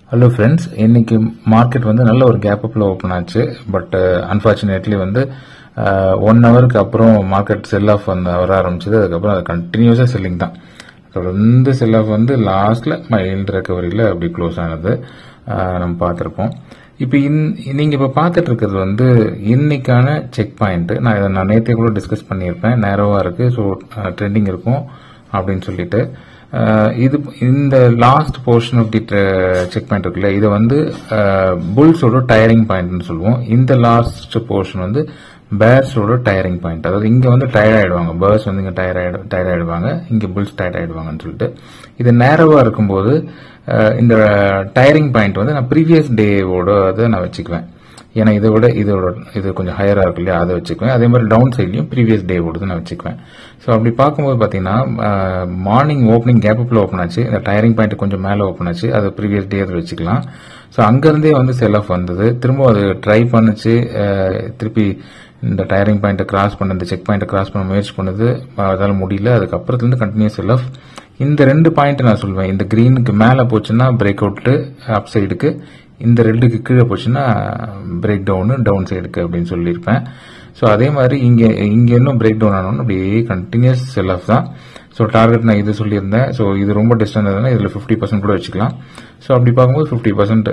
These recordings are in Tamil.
ஹலோ ஃப்ரெண்ட்ஸ் இன்னைக்கு மார்க்கெட் வந்து நல்ல ஒரு கேப் அப்பில் ஓப்பன் ஆச்சு பட் அன்ஃபார்ச்சுனேட்லி வந்து ஒன் ஹவருக்கு அப்புறம் மார்க்கெட் செல் ஆஃப் வந்து வர ஆரம்பிச்சது அதுக்கப்புறம் அது கண்டினியூஸாக செல்லிங் தான் தொடர்ந்து செல் ஆஃப் வந்து லாஸ்ட்ல மைல்டு ரெக்கவரியில் அப்படி க்ளோஸ் ஆனது அஹ், நம்ம பார்த்துருப்போம் இப்போ இன் நீங்கள் இப்போ பார்த்துட்டு இருக்கிறது வந்து இன்னைக்கான செக் பாயிண்ட் நான் இதை நான் நேற்றே கூட டிஸ்கஸ் பண்ணியிருப்பேன் நேரோவாக இருக்கு ஸோ ட்ரெண்டிங் இருக்கும் அப்படின்னு சொல்லிட்டு அஹ், இது இந்த last portion of the check point இருக்குல்ல இதை வந்து புல்ஸோட டயரிங் பாயிண்ட்னு சொல்லுவோம் இந்த லாஸ்ட் போர்ஷன் வந்து பேர்ஸோட டயரிங் பாயிண்ட் அதாவது இங்க வந்து டயர்ட் ஆயிடுவாங்க பேர்ஸ் வந்து இங்க டயர் ஆயிடு டயர்ட் ஆயிடுவாங்க இங்க புல்ஸ் டயர்ட் ஆயிடுவாங்கன்னு சொல்லிட்டு இது நேரவா இருக்கும்போது அஹ், இந்த டயரிங் பாயிண்ட் வந்து நான் ப்ரீவியஸ் டேவோட அதை நான் வச்சுக்குவேன் ஏன்னா இதை விட இதோட இது கொஞ்சம் ஹையரா இருக்கு இல்லையா அதை வச்சுக்குவேன் அதே மாதிரி டவுன் சைட்லயும் ப்ரீவியஸ் டே ஓடுது நான் வச்சுக்குவேன் ஸோ அப்படி பார்க்கும்போது பார்த்தீங்கன்னா மார்னிங் ஓப்பனிங் கேப் அப்பில் ஓப்பன் ஆச்சு இந்த டயரிங் பாயிண்ட் கொஞ்சம் மேலே ஓப்பன் ஆச்சு அது ப்ரீவியஸ் டே அதை வச்சுக்கலாம் ஸோ அங்கேருந்தே வந்து செல் ஆஃப் வந்தது திரும்ப அது ட்ரை பண்ணுச்சு அஹ், திருப்பி இந்த டயரிங் பாயிண்ட்டை கிராஸ் பண்ண இந்த செக் பாயிண்ட்டை கிராஸ் பண்ண முயற்சி பண்ணுது அதால முடியல அதுக்கப்புறத்துலேருந்து கண்டினியூஸ் செல் ஆஃப் இந்த ரெண்டு பாயிண்ட் நான் சொல்லுவேன் இந்த கிரீனுக்கு மேலே போச்சுன்னா பிரேக் அவுட்டு அப் சைடுக்கு இந்த ரெண்டுக்கு கீழே போச்சுன்னா பிரேக் டவுனு டவுன் சைடுக்கு அப்படின்னு சொல்லியிருப்பேன் ஸோ அதே மாதிரி இங்கே இங்கே இன்னும் பிரேக் டவுன் ஆனோன்னு அப்படியே கண்டினியூஸ் செல் ஆஃப் தான் ஸோ டார்கெட் நான் இது சொல்லியிருந்தேன் ஸோ இது ரொம்ப டிஸ்டன்ஸ் இருந்ததுன்னா இதில் ஃபிஃப்டி பர்சன்ட் கூட வச்சுக்கலாம் ஸோ அப்படி பார்க்கும்போது ஃபிஃப்டி பர்சன்ட்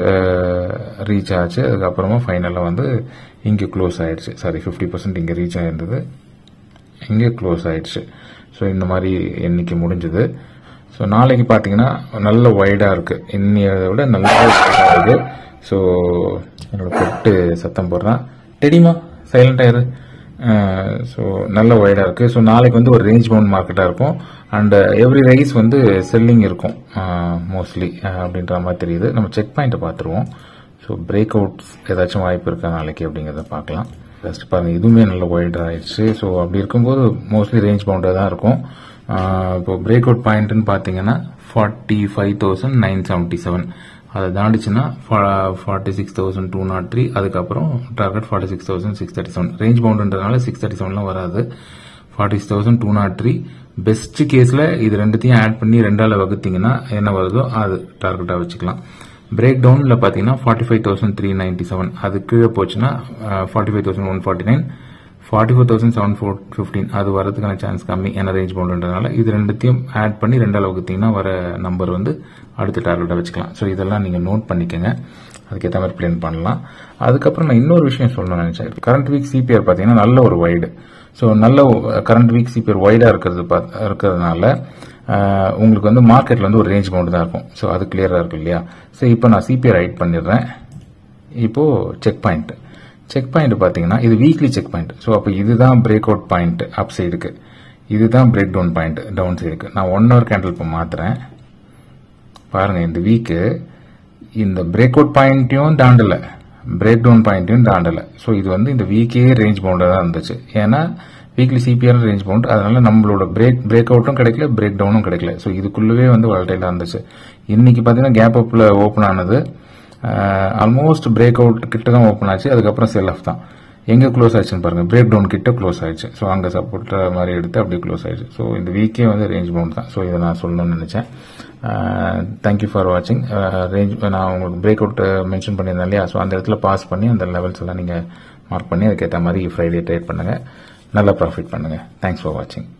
ரீச் ஆச்சு அதுக்கப்புறமா ஃபைனலாக வந்து இங்கே க்ளோஸ் ஆயிடுச்சு சாரி ஃபிஃப்டி பர்சன்ட் இங்கே ரீச் ஆயிருந்தது இங்கே க்ளோஸ் ஆயிடுச்சு ஸோ இந்த மாதிரி எண்ணிக்கை முடிஞ்சது ஸோ நாளைக்கு பார்த்தீங்கன்னா நல்ல வைடாக இருக்கு இன்னையை விட நல்ல வைடாக இருக்கு ஸோ என்னோட பெட்டு சத்தம் போடுறான் தெரியுமா சைலண்ட் ஆயிரு ஸோ நல்ல வைடாக இருக்கு ஸோ நாளைக்கு வந்து ஒரு ரேஞ்ச் பவுண்ட் மார்க்கெட்டாக இருக்கும் அண்ட் எவ்ரி ரைஸ் வந்து செல்லிங் இருக்கும் மோஸ்ட்லி அப்படின்ற மாதிரி தெரியுது நம்ம செக் பாயிண்ட்டை பார்த்துருவோம் ஸோ பிரேக் அவுட்ஸ் ஏதாச்சும் வாய்ப்பு இருக்கா நாளைக்கு அப்படிங்கிறத பார்க்கலாம் ஃபர்ஸ்ட் பாருங்க இதுவுமே நல்ல வைட் ஆயிடுச்சு ஸோ அப்படி இருக்கும்போது மோஸ்ட்லி ரேஞ்ச் பவுண்டாக தான் இருக்கும் ஆஹ் இப்போ பிரேக் அவுட் பாயிண்ட்னு பார்த்தீங்கன்னா forty five thousand nine seventy seven அதை தாண்டிச்சுன்னா forty six thousand two naught three அதுக்கப்புறம் target forty six thousand six thirty seven range பவுண்டுன்றதுனால சிக்ஸ் தேர்ட்டி செவன்லாம் வராது forty six thousand two naught three best கேஸில் இது ரெண்டுத்தையும் ஆட் பண்ணி ரெண்டால வகுத்தீங்கன்னா என்ன வருதோ அது டார்கெட்டாக வச்சுக்கலாம் பிரேக் டவுன்ல பாத்தீங்கன்னா forty five thousand three ninety seven அது கீழே போச்சுன்னா forty five thousand one forty nine forty four thousand seven four fifteen அது வரதுக்கான சான்ஸ் கம்மி ஏன்னா ரேஞ்ச் பவுண்டுன்றதுனால இது ரெண்டுத்தையும் ஆட் பண்ணி ரெண்டு அளவுக்குத்தீங்கன்னா வர நம்பர் வந்து அடுத்த டார்கெட்டாக வச்சுக்கலாம் ஸோ இதெல்லாம் நீங்கள் நோட் பண்ணிக்கோங்க அதுக்கேற்ற மாதிரி பிளான் பண்ணலாம் அதுக்கப்புறம் நான் இன்னொரு விஷயம் சொல்லணும்னு நினைச்சேன் கரண்ட் வீக் சிபிஆர் பார்த்தீங்கன்னா நல்ல ஒரு வைடு ஸோ நல்ல கரண்ட் வீக் சிபிஆர் வைடாக இருக்கிறது பாத்- இருக்கிறதுனால ஆஹ், உங்களுக்கு வந்து மார்க்கெட்ல வந்து ஒரு ரேஞ்ச் பவுண்டு தான் இருக்கும் ஸோ அது கிளியராக இருக்கு இல்லையா ஸோ இப்போ நான் சிபிஆர் ரைட் பண்ணிடுறேன் இப்போ செக் பாயிண்ட் செக் பாயிண்ட் பார்த்தீங்கன்னா இது வீக்லி செக் பாயிண்ட் ஸோ அப்போ இதுதான் பிரேக் அவுட் பாயிண்ட் அப் சைடுக்கு இதுதான் பிரேக் டவுன் பாயிண்ட் டவுன் சைடுக்கு நான் ஒன் ஹவர் கேண்டில் இப்போ மாத்துறேன் பாருங்க இந்த வீக்கு இந்த பிரேக் அவுட் பாயிண்ட்டையும் தாண்டல பிரேக் டவுன் பாயிண்ட்டையும் தாண்டல ஸோ இது வந்து இந்த வீக்கே ரேஞ்ச் பவுண்டாக தான் இருந்துச்சு ஏன்னா வீக்லி சிபிஆர் ரேஞ்ச் பவுண்ட் அதனால நம்மளோட பிரேக் பிரேக் அவுட்டும் கிடைக்கல பிரேக் டவுனும் கிடைக்கல ஸோ இதுக்குள்ளவே வந்து வாலட்டைலாக இருந்துச்சு இன்னைக்கு பார்த்தீங்கன்னா கேப் அப்பில் ஓப்பன் ஆனது ஆல்மோஸ்ட் பிரேக் அவுட் கிட்ட தான் ஓப்பன் ஆச்சு அதுக்கப்புறம் செல் ஆஃப் தான் எங்க க்ளோஸ் ஆச்சுன்னு பாருங்க பிரேக் டவுன் கிட்ட க்ளோஸ் ஆயிடுச்சு ஸோ அங்க சப்போர்ட் மாதிரி எடுத்து அப்படியே க்ளோஸ் ஆயிடுச்சு ஸோ இந்த வீக்கே வந்து ரேஞ்ச் பவுண்ட் தான் ஸோ இதை நான் சொல்லணும்னு நினைச்சேன் தேங்க்யூ ஃபார் வாட்சிங் ரேஞ்ச் நான் உங்களுக்கு பிரேக் அவுட் மென்ஷன் பண்ணியிருந்தேன் இல்லையா ஸோ அந்த இடத்துல பாஸ் பண்ணி அந்த லெவல்ஸ் எல்லாம் நீங்க மார்க் பண்ணி அதுக்கேற்ற மாதிரி ஃப்ரைடே ட்ரேட் பண்ணுங்க நல்ல ப்ராஃபிட் பண்ணுங்க தேங்க்ஸ் ஃபார் வாட்சிங்